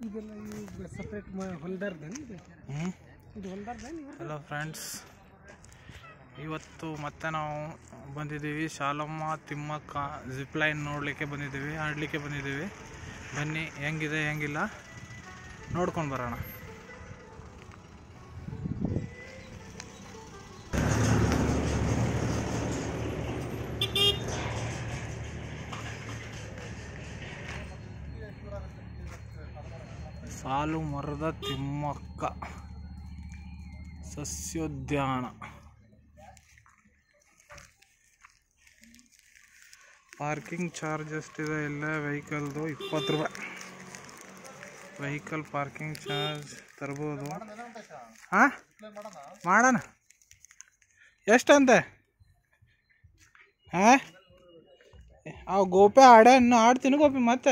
ಇದೆಲ್ಲ ಈಗ ಸಪ್ರೇಟ್ ಹೊಲ್ದಾರ್ದೇನು ಇದು ಹ್ಞೂ ಇದು ಹೊಲ್ದಾರ್ದೇನು ಇವ್ರು ಹಲೋ ಫ್ರೆಂಡ್ಸ್ ಇವತ್ತು ಮತ್ತೆ ನಾವು ಬಂದಿದ್ದೀವಿ ಶಾಲಮ್ಮ ತಿಮ್ಮಕ್ಕ ಜಿಪ್ಲೈನ್ ನೋಡಲಿಕ್ಕೆ ಬಂದಿದ್ದೀವಿ ಆಡಲಿಕ್ಕೆ ಬಂದಿದ್ದೀವಿ ಬನ್ನಿ ಹೆಂಗಿದೆ ಹೆಂಗಿಲ್ಲ ನೋಡ್ಕೊಂಡು ಬರೋಣ ಸಾಲು ಮರದ ತಿಮ್ಮಕ್ಕ ಸಸ್ಯೋದ್ಯಾನ ಪಾರ್ಕಿಂಗ್ ಚಾರ್ಜ್ ಎಷ್ಟಿದೆ ಎಲ್ಲ ವೆಹಿಕಲ್ದು ಇಪ್ಪತ್ತು ರೂಪಾಯಿ ವೆಹಿಕಲ್ ಪಾರ್ಕಿಂಗ್ ಚಾರ್ಜ್ ತರ್ಬೋದು ಹಾಂ ಮಾಡೋಣ ಎಷ್ಟಂತೆ ಹಾಂ ಅವು ಗೋಪೆ ಆಡ ಇನ್ನು ಆಡ್ತೀನಿ ಗೋಪಿ ಮತ್ತೆ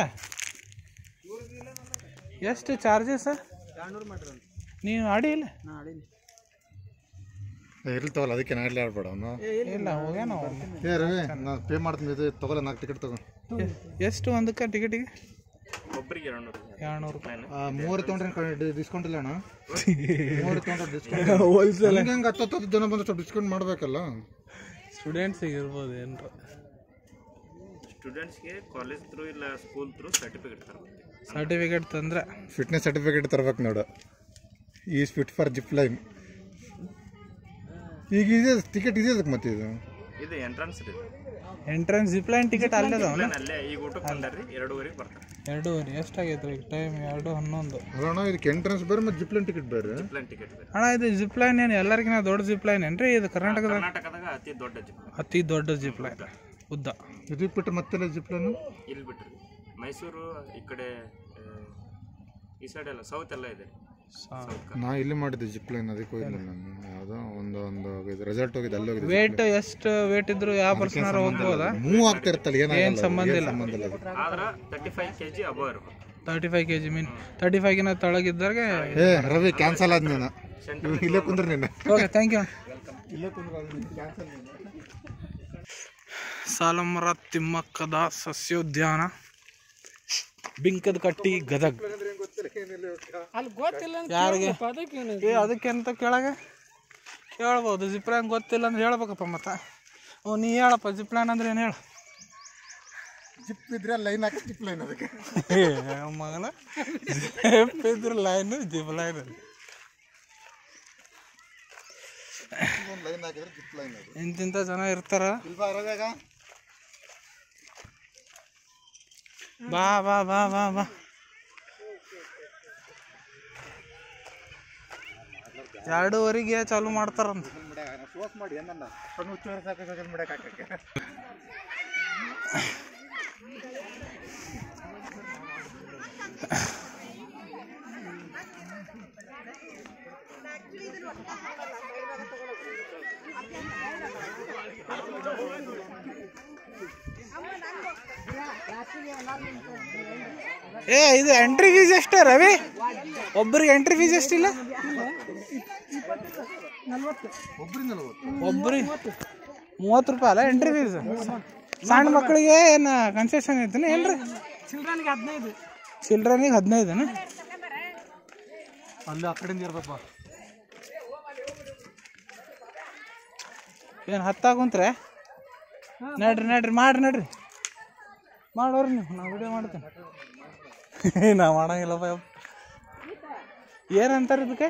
ಎಷ್ಟು ಚಾರ್ಜಸ್ ಎರಡ್ನೂರು ಮಾಡ್ರಿ ಅಂತ ನೀನು ಆಡಿ ಇಲ್ಲ ನಾ ಆಡೀನಿ ಇರ್ಲಿ ತಗೋಲ್ಲ ಅದಕ್ಕೆ ನಾಡ್ಲಿ ಆಡ್ಬೇಡ ಅವನು ಇಲ್ಲ ಹೋಗ್ಯಾನ ಅವ್ನು. ಏ ರವಿ ನಾನು ಪೇ ಮಾಡ್ತೀನಿ ಇದು ತಗೋಲ್ಲ ನಾಲ್ಕು ಟಿಕೆಟ್ ತಗೋ ಎ- ಎಷ್ಟು ಒಂದಕ್ಕೆ ಟಿಕೆಟಿಗೆ ಒಬ್ಬರಿಗೆ ಎರಡು ನೂರು ಎರಡ್ನೂರು ರೂಪಾಯಿ ಆ, ಮೂವರು ತೊಗೊಂಡ್ರೆ ಡಿಸ್ಕೌಂಟ್ ಇಲ್ಲ ಅಣ್ಣ ಮೂವರು ತೊಗೊಂಡ್ರೆ ಡಿಸ್ಕೌಂಟ್ ಹೋಲ್ಸೇಲ್ ಹಂಗೆ ಹಂಗೆ ಹತ್ತು ಹತ್ತು ಜನ ಬಂದು ಸ್ವಲ್ಪ ಡಿಸ್ಕೌಂಟ್ ಮಾಡಬೇಕಲ್ಲ ಸ್ಟೂಡೆಂಟ್ಸಿಗೆ ಇರ್ಬೋದು ಏನ್ರ ಸ್ಟೂಡೆಂಟ್ಸ್ಗೆ ಕಾಲೇಜ್ ಥ್ರೂ ಇಲ್ಲ ಸ್ಕೂಲ್ ಥ್ರೂ ಸರ್ಟಿಫಿಕೇಟ್ ತರಬೇಕು ಸರ್ಟಿಫಿಕೇಟ್ ತಂದ್ರೆ ಫಿಟ್ನೆಸ್ ಸರ್ಟಿಫಿಕೇಟ್ ತರ್ಬೇಕು ನೋಡು is fit for zip line ಈಗ ಇದೆ ಟಿಕೆಟ್ ಇದೆ ಅದಕ್ಕೆ ಮತ್ತೆ ಇದು ಇದು ಎಂಟ್ರನ್ಸ್ ಇದೆ ಎಂಟ್ರೆನ್ಸ್ ಜಿಪ್ಲೈನ್ ಟಿಕೆಟ್ ಅಲ್ಲದವನ ಅಲ್ಲೇ ಈಗ ಊಟಕ್ಕೆ ಬಂದಾರ್ರಿ ಎರಡೂವರೆಗೆ ಬರ್ತಾರೆ ಎರಡೂವರೆ ಎಷ್ಟಾಗೈತೆ ಈಗ ಟೈಮ್ ಎರಡು ಹನ್ನೊಂದು ಅಲ್ಲ ಇದಕ್ಕೆ ಎಂಟ್ರೆನ್ಸ್ ಬೇರೆ ಮತ್ತು ಜಿಪ್ ಲೈನ್ ಟಿಕೆಟ್ ಬೇರೆ ಪ್ಲಾನ್ ಟಿಕೆಟ್ ಇದೆ ಅಣ್ಣ ಇದು ಜಿಪ್ಲೈನ್ ಏನು ಎಲ್ಲರಿಗಿನ ದೊಡ್ಡ ಜಿಪ್ಲೈನ್ ಏನ್ರಿ ಇದು ಕರ್ನಾಟಕದ ಕರ್ನಾಟಕದಾಗ ಅತಿ ದೊಡ್ಡ ಜಿಪ್ ಅತಿ ದೊಡ್ಡ ಜಿಪ್ಲೈನ್ ಉದ್ದ ಇದಕ್ಕೆ ಬಿಟ್ಟರೆ ಮತ್ತೆಲ್ಲ ಜಿಪ್ ಲೈನು ಇಲ್ಲಿ ಬಿಟ್ರಿ ಮೈಸೂರು ಈ ಕಡೆ ಆ, ಈ ಸೈಡ್ ಎಲ್ಲ ಸೌತ್ ಎಲ್ಲ ಇದೆ ನಾ ಇಲ್ಲಿ ಮಾಡಿದ್ದೆ ಜಿಪ್ ಲೈನ್ ಅದಕ್ಕೆ ಹೋಗಿಲ್ಲ ನಾನು ಯಾವುದೋ ಒಂದು ಒಂದು ಇದು ರೆಸಾರ್ಟ್ ಹೋಗಿದ್ದೆ ಅಲ್ಲಿ ಹೋಗಿದ್ದೆ ವೇಟ್ ಎಷ್ಟು ವೇಟ್ ಇದ್ರು ಯಾವ ಪರ್ಸನ್ ಹೋಗ್ಬೋದಾ ಮೂವ್ ಆಗ್ತಾ ಇರ್ತಲ್ಲ ಏನಾಗಲ್ಲ ಸಂಬಂಧ ಏನ್ ಇಲ್ಲ. ಸಂಬಂಧ ಇಲ್ಲ ಅದಕ್ಕೆ ಆದ್ರೆ thirty five K G above ಇರ್ಬೇಕು thirty five K G mean thirty ಫೈವ್ಗಿನ ತಳಗಿದ್ದಾಗ ಏ ರವಿ ಕ್ಯಾನ್ಸಲ್ ಆದ್ ನೀನು ಇವ್ ಇಲ್ಲೇ ಕುಂದ್ರೆ ನೀನು ಓಕೆ ಥ್ಯಾಂಕ್ ಯು ಇಲ್ಲೇ ಕುಂದ್ರೆ ಕ್ಯಾನ್ಸಲ್ ಸಾಲಮರ ತಿಮ್ಮಕ್ಕದ ಸಸ್ಯೋದ್ಯಾನ ಬಿಂಕದ ಕಟ್ಟಿ ಗದಗ್ ಅಲ್ಲಿ ಗೊತ್ತಿಲ್ಲ ಅಂತ ಯಾರಿಗೆ ಕೇಳ್ಬೇಕು, ಅದಕ್ಕೆ ಏನು ಏ ಅದಕ್ಕೆ ಅಂತ ಕೇಳಾಗ ಕೇಳ್ಬೋದು ಜಿಪ್ಲೈನ್ ಗೊತ್ತಿಲ್ಲ ಅಂದ್ರೆ ಹೇಳ್ಬೇಕಪ್ಪ ಮತ್ತೆ ಓ ನೀ ಹೇಳಪ್ಪ ಜಿಪ್ಲೈನ್ ಅಂದ್ರೆ ಏನು ಹೇಳು ಜಿಪ್ ಇದ್ರೆ ಲೈನ್ ಹಾಕಿ ಜಿಪ್ ಲೈನ್ ಅದಕ್ಕೆ ಏ ಮಗನ ಜಿಪ್ ಇದ್ರ ಲೈನ್ ಜಿಪ್ ಲೈನ್ ಒಂದು ಲೈನ್ ಹಾಕಿದ್ರೆ ಜಿಪ್ ಲೈನ್ ಅದು ಇಂತಿಂಥ ಜನ ಇರ್ತಾರ ಇಲ್ವಾ ರವ್ಯಾಗ ಬಾ ಬಾ ಬಾ ಬಾ ಬಾ ಎರಡೂವರೆಗೆ ಚಾಲು ಮಾಡ್ತಾರಂತ ಶೋಸ್ ಮಾಡಿ ಏನನ್ನ ಸಣ್ಣ ಹುಚ್ಚು ಸಾಕು ಸೋಷಿಯಲ್ ಮೀಡಿಯಾಕ್ಕೆ ಹಾಕಕ್ಕೆ ಏ ಇದು ಎಂಟ್ರಿ ಫೀಸ್ ಎಷ್ಟು ರವಿ ಒಬ್ಬರಿಗೆ ಎಂಟ್ರಿ ಫೀಸ್ ಎಷ್ಟಿಲ್ಲ ಒಬ್ಬರಿಂದ ನಲ್ವತ್ತು ಒಬ್ಬರಿಗೆ ಮೂವತ್ತು ರೂಪಾಯಿ ಅಲ್ಲ ಎಂಟ್ರಿ ಫೀಸ್ ಸಣ್ಣ ಮಕ್ಕಳಿಗೆ ಏನು ಕನ್ಸೆಷನ್ ಐತನ ಏನ್ರಿ ಚಿಲ್ಡ್ರನ್ಗೆ ಹದಿನೈದು ಚಿಲ್ಡ್ರನಿಗೆ ಹದಿನೈದನ ಅಲ್ಲಿ ಆ ಕಡೆಯಿಂದ ಇರ್ಬೇಕಪ್ಪ ಏನು ಹತ್ತಾಗುಂತ್ರೆ ನಡ್ರಿ ನಡ್ರಿ ಮಾಡ್ರಿ ನಡ್ರಿ ಮಾಡೋರಿ ನೀವು ನಾ ವಿಡಿಯೋ ಮಾಡ್ತೇನೆ ನಾ ಮಾಡಂಗಿಲ್ಲಪ್ಪ ಯಪ್ಪ ಏನಂತಾರೆ ಇದಕ್ಕೆ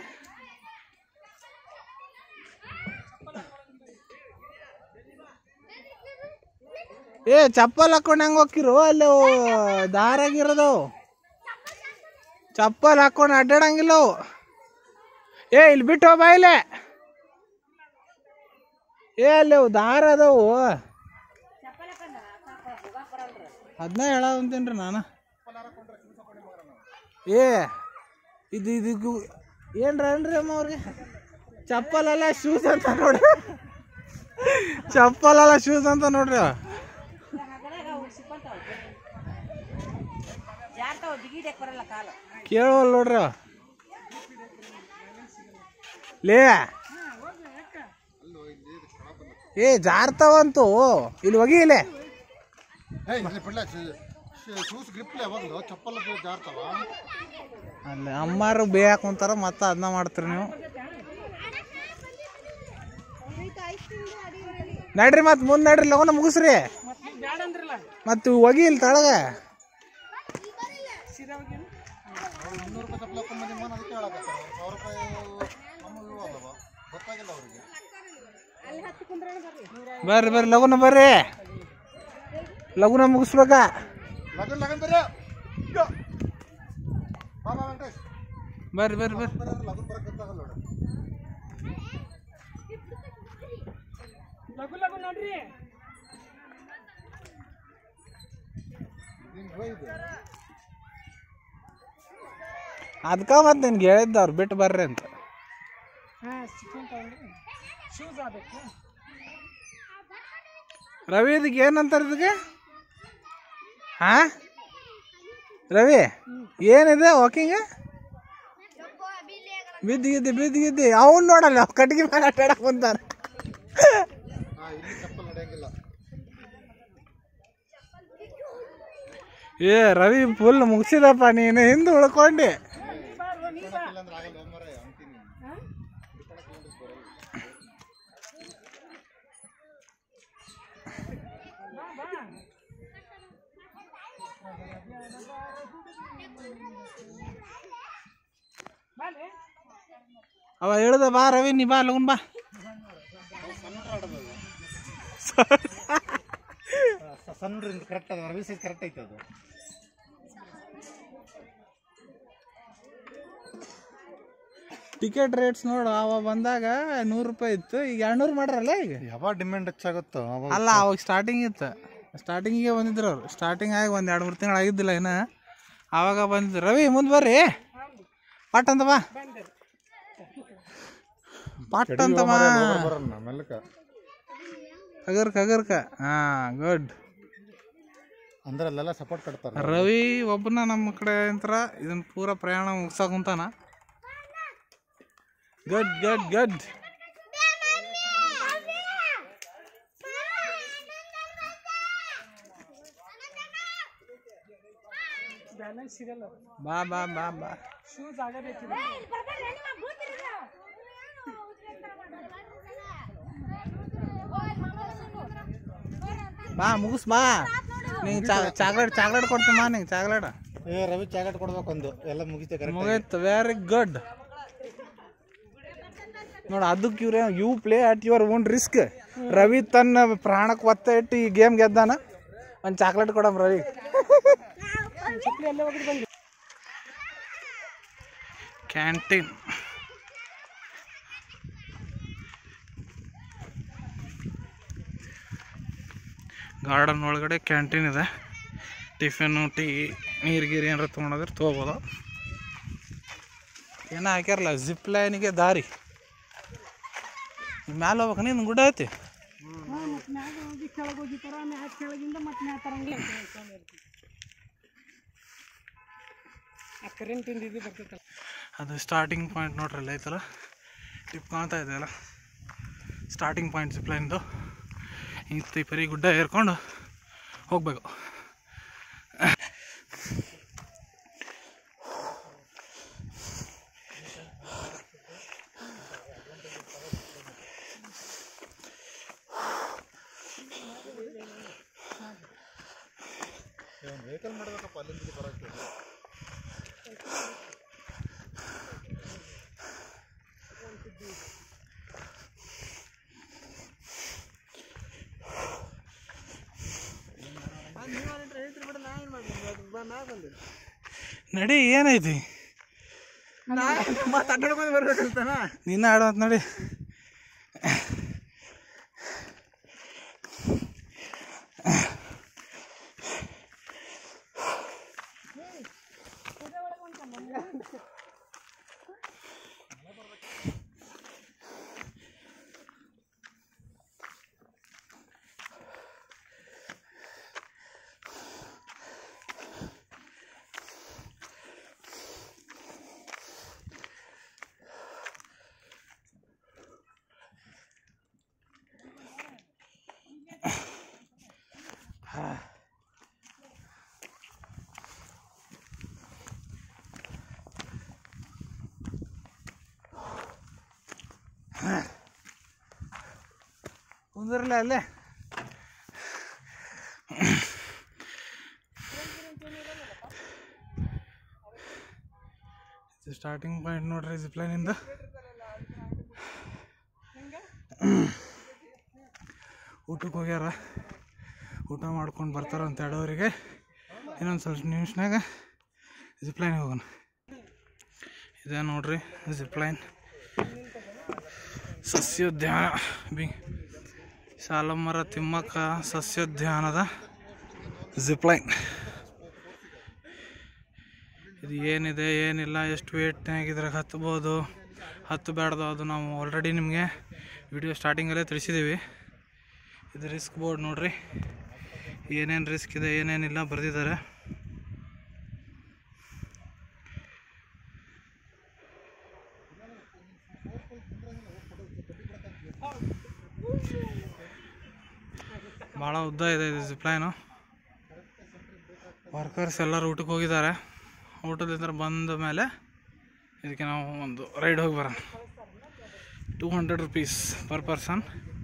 ಏ ಚಪ್ಪಲ್ ಹಾಕೊಂಡು ಹೆಂಗೆ ಹೋಗಿರು ಅಲ್ಲಿ ಅವು ದಾರಾಗಿರೋದು ಚಪ್ಪಲ್ ಹಾಕೊಂಡು ಅಡ್ಡಾಡಂಗಿಲ್ಲ ಅವು ಏ ಇಲ್ಲಿ ಬಿಟ್ಟು ಹೋಗ್ ಬಾ ಇಲ್ಲೇ ಏ ಅಲ್ಲಿ ಅವು ದಾರ ಅದಾವು ಅದನ್ನ ಹೇಳಂತೀನಿ ರೀ ನಾನು ಏ ಇದು ಇದು ಏನ್ರ ಅನ್ರಿ ಅಮ್ಮ ಅವ್ರಿಗೆ ಚಪ್ಪಲ್ ಅಲ್ಲ ಶೂಸ್ ಅಂತ ನೋಡ್ರಿ ಚಪ್ಪಲ್ ಅಲ್ಲ ಶೂಸ್ ಅಂತ ನೋಡ್ರಿ ಕೇಳವಲ್ಲ ನೋಡ್ರಿ ಅವ. ಲೇ ಏ ಜಾರ್ತಾವಂತು ಇಲ್ಲಿ ಹೋಗಿ ಇಲ್ಲೇ ಏಯ್ ಇಲ್ಲಿ ಬಿಡ್ಲ ಶೂಸ್ ಗ್ರಿಪ್ಲೆ ಯಾವಾಗಲೂ ಚಪ್ಪಲ್ ಜಾರ್ತಾವ ಅಲ್ಲಿ ಅಮ್ಮಾರು ಬೇಯಕ್ಕೆ ಕುಂತಾರ ಮತ್ತೆ ಅದನ್ನ ಮಾಡ್ತೀರಿ ನೀವು ನಡ್ರಿ ಮತ್ತೆ ಮುಂದೆ ನಡ್ರಿ ಲಗನ ಮುಗಿಸ್ರಿ ಮತ್ತೆ ಬ್ಯಾಡ ಅಂದ್ರಲ್ಲ ಮತ್ತು ಹೋಗಿ ಇಲ್ಲಿ ತಳಗ ಸೀದಾ ಹೋಗಿ ಮುನ್ನೂರು ರೂಪಾಯಿ ಚಪ್ಪಲ್ ಹಾಕೊಂಡ್ ಬಂದಿ ಅದಕ್ಕೆ ಹೇಳಕತ್ತಾರ ಸಾವಿರ ರೂಪಾಯಿ ಅಮೂಲ್ ಅಲ್ಲವ ಗೊತ್ತಾಗಿಲ್ಲ ಅವರಿಗೆ ಬರ್ರಿ ಬರ್ರಿ ಲಗುನ ಬರ್ರಿ ಲಗುನ ಮುಗಿಸ್ಬೇಕ ಲಗನ್ ಲಗನ್ ಬರ್ರಿ ಬಾ ಬಾ ವೆಂಕಟೇಶ್ ಬರ್ರಿ ಬರ್ರಿ ಬರ್ರಿ ಬರ್ರಿ ಲಗನ್ ಬರಕ್ ಗೊತ್ತಾಗಲ್ಲ ನೋಡಿ ಲಘು ಲಘು ನೋಡ್ರಿ ನಿಂಗೆ ಹೋಯ್ದು ಅದಕ್ಕೆ ಮತ್ತೆ ನಿನ್ಗೆ ಹೇಳಿದ್ದ ಅವ್ರು ಬಿಟ್ಟು ಬರ್ರಿ ಅಂತ ಹಾಂ ಚಿಕನ್ ತಗೊಂಡ್ರಿ ಶೂಸ್ ಆಗಬೇಕು ರವಿ ಇದಕ್ಕೆ ಏನಂತಾರೆ ಇದಕ್ಕೆ ಹಾ ರವಿ ಏನಿದೆ ವಾಕಿಂಗ್ ಬಿದ್ದು ಗಿದ್ದಿ ಬಿದ್ದು ಗಿದ್ದಿ ಅವ್ನು ನೋಡಲ್ಲ ಅವ್ ಕಟ್ಗೆ ಮೇಲೆ ಆಟ ಆಡಕ್ ಬಂತಾರ ಹಾ ಇಲ್ಲಿ ಚಪ್ಪಲ್ ನಡೆಯಂಗಿಲ್ಲ ಏ ರವಿ ಫುಲ್ ಮುಗಿಸಿದಪ್ಪ ನೀನು ಹಿಂದೆ ಉಳ್ಕೊಂಡೆ ಇಲ್ಲಾಂದ್ರೆ ಆಗಲ್ಲ ಮರ ಅಂತೀನಿ ಬಾಲೆ ಅವ ಹೇಳ್ದ ಬಾ ರವಿ ನೀ ಬಾ ಲಗುನ್ ಬಾ ಸಣ್ಣ ಕರೆಕ್ಟ್ ಅದ ರವಿ ಸೈಜ್ ಕರೆಕ್ಟ್ ಐತೆ ಅದು ಟಿಕೆಟ್ ರೇಟ್ಸ್ ನೋಡು ಅವ ಬಂದಾಗ ನೂರು ರೂಪಾಯಿ ಇತ್ತು ಈಗ ಎರಡ್ನೂರು ಮಾಡ್ರಲ್ಲ ಈಗ ಯಾವಾಗ ಡಿಮ್ಯಾಂಡ್ ಹೆಚ್ಚಾಗುತ್ತೋ ಅವಾಗ ಅಲ್ಲ ಅವಾಗ ಸ್ಟಾರ್ಟಿಂಗ್ ಇತ್ತು ಸ್ಟಾರ್ಟಿಂಗಿಗೆ ಬಂದಿದ್ರು ಅವ್ರು ಸ್ಟಾರ್ಟಿಂಗ್ ಆಗಿ ಒಂದು ಎರಡು ಮೂರು ತಿಂಗಳು ಆಗಿದ್ದಿಲ್ಲ ಇನ್ನು ಆವಾಗ ಬಂದಿದ್ರು ರವಿ ಮುಂದೆ ಬರ್ರಿ ಪಟ್ ಅಂತ ಬಾ ಪಟ್ ಅಂತ ಬಾ ಬರೋಣ ಮೆಲ್ಲಕ ಕಗರ್ಕ ಕಗರ್ಕ ಹಾಂ ಗುಡ್ ಅಂದ್ರೆ ಅಲ್ಲೆಲ್ಲ ಸಪೋರ್ಟ್ ಕಟ್ತಾರೆ ರವಿ ಒಬ್ಬನ ನಮ್ಮ ಕಡೆ ಅಂತರ ಇದನ್ನ ಪೂರ ಪ್ರಯಾಣ ಮುಗ್ಸಕ್ ಕುಂತಾನ ಗುಡ್ ಗುಡ್ ಗುಡ್ ಬ್ಯಾಲೆನ್ಸ್ ಸಿಗಲ್ಲ ಬಾ ಬಾ ಬಾ ಬಾ ಶೂಸ್ ಆಗಬೇಕಿದೆ ಬಾ ಮುಗಿಸ್ ಬಾ ನಿಂಗೆ ಚಾಕ್ಲೇಟ್ ಚಾಕ್ಲೇಟ್ ಕೊಡ್ತೀನಿ ಬಾ ನಿಂಗೆ ಚಾಕ್ಲೇಟ್ ಏ ರವಿ ಚಾಕೆಟ್ ಕೊಡ್ಬೇಕು ಒಂದು ಎಲ್ಲ ಮುಗಿತೆ ಕರೆಕ್ಟ್ ಮುಗೀತು ವೆರಿ ಗುಡ್ ನೋಡು ಅದಕ್ಕೆ ಇವ್ರೆ you play at your own risk Ravi ತನ್ನ ಪ್ರಾಣಕ್ಕೆ ಒತ್ತ ಇಟ್ಟು ಈ ಗೇಮ್ ಗೆದ್ದಾನ ಒಂದು ಚಾಕ್ಲೇಟ್ ಕೊಡಮ್ ರವಿ ಚಪ್ಪಲಿ ಅಲ್ಲೇ ಹೋಗಿ ಬಂದು ಕ್ಯಾಂಟೀನ್ ಗಾರ್ಡನ್ ಒಳಗಡೆ ಕ್ಯಾಂಟೀನ್ ಇದೆ ಟಿಫಿನು ಟೀ ನೀರು ಗೀರು ಏನಾರ ತೊಗೊಂಡೋದ್ರೆ ತೊಗೋಬೋದು ಏನೋ ಹಾಕ್ಯಾರಲ್ಲ ಜಿಪ್ ಲೈನಿಗೆ ದಾರಿ ಮ್ಯಾಲೆ ಹೋಗ್ಬೇಕು ನೀನು ಗುಡ್ಡ ಐತಿ ಮತ್ತೆ ಮ್ಯಾಗ ಹೋಗಿ ಕೆಳಗೆ ಹೋಗಿತ್ತಾರ ಮ್ಯಾಗ ಕೆಳಗಿಂದ ಮತ್ತೆ ಮ್ಯಾಗ ತರಂಗಿಲ್ಲ ಆ ಕರೆಂಟಿಂದ ಇದು ಬರ್ತೈತಲ್ಲ ಅದು ಸ್ಟಾರ್ಟಿಂಗ್ ಪಾಯಿಂಟ್ ನೋಡ್ರಿ ಅಲ್ಲಿ ಐತಲ್ಲ ಟಿಪ್ ಕಾಣ್ತಾ ಇದೆಯಲ್ಲ ಸ್ಟಾರ್ಟಿಂಗ್ ಪಾಯಿಂಟ್ ಜಿಪ್ಲೈನ್ದು ಇಂತ ಈ ಪರಿ ಗುಡ್ಡ ಏರ್ಕೊಂಡು ಹೋಗ್ಬೇಕು ವೆಹಿಕಲ್ ಮಾಡ್ಬೇಕಪ್ಪ ಅಲ್ಲಿಂದ ಬರೋಕ್ಕೆ ನಡಿ ಏನೈತಿ ನೀನು ಆಡೋತ್ ನಡಿ ಕುಂದ್ರಲ್ಲ ಅಲ್ಲೇ ಸ್ಟಾರ್ಟಿಂಗ್ ಪಾಯಿಂಟ್ ನೋಡ್ರಿ ಜಿಪ್ಲೈನಿಂದ ಊಟಕ್ಕೆ ಹೋಗ್ಯಾರ ಊಟ ಮಾಡ್ಕೊಂಡು ಬರ್ತಾರ ಅಂತ ಎರಡವರಿಗೆ ಇನ್ನೊಂದು ಸ್ವಲ್ಪ ನಿಮಿಷನಾಗ ಜಿಪ್ಲೈನಿಗೆ ಹೋಗೋಣ ಇದೇ ನೋಡ್ರಿ ಜಿಪ್ಲೈನ್ ಸಸ್ಯೋದ್ಯಾನ ಬಿ ಸಾಲಮರ ತಿಮ್ಮಕ್ಕ ಸಸ್ಯೋದ್ಯಾನದ ಜಿಪ್ಲೈನ್ ಇದು ಏನಿದೆ ಏನಿಲ್ಲ ಎಷ್ಟು ವೇಟ್ನಾಗ ಇದ್ರಾಗ ಹತ್ಬೋದು ಹತ್ತು ಬೇಡ್ದು ಅದು ನಾವು ಆಲ್ರೆಡಿ ನಿಮಗೆ ವಿಡಿಯೋ ಸ್ಟಾರ್ಟಿಂಗಲ್ಲೇ ತಿಳಿಸಿದ್ದೀವಿ ಇದು ರಿಸ್ಕ್ ಬೋರ್ಡ್ ನೋಡ್ರಿ ಏನೇನು ರಿಸ್ಕ್ ಇದೆ ಏನೇನಿಲ್ಲ ಬರೆದಿದ್ದಾರೆ ಭಾಳ ಉದ್ದ ಇದೆ ಇದು ಜಿಪ್ಲೈನು ವರ್ಕರ್ಸ್ ಎಲ್ಲರೂ ಊಟಕ್ಕೆ ಹೋಗಿದ್ದಾರೆ ಊಟದಿಂದ ಬಂದ ಮೇಲೆ ಇದಕ್ಕೆ ನಾವು ಒಂದು ರೈಡ್ ಹೋಗಿ ಬರೋಣ two hundred rupees per person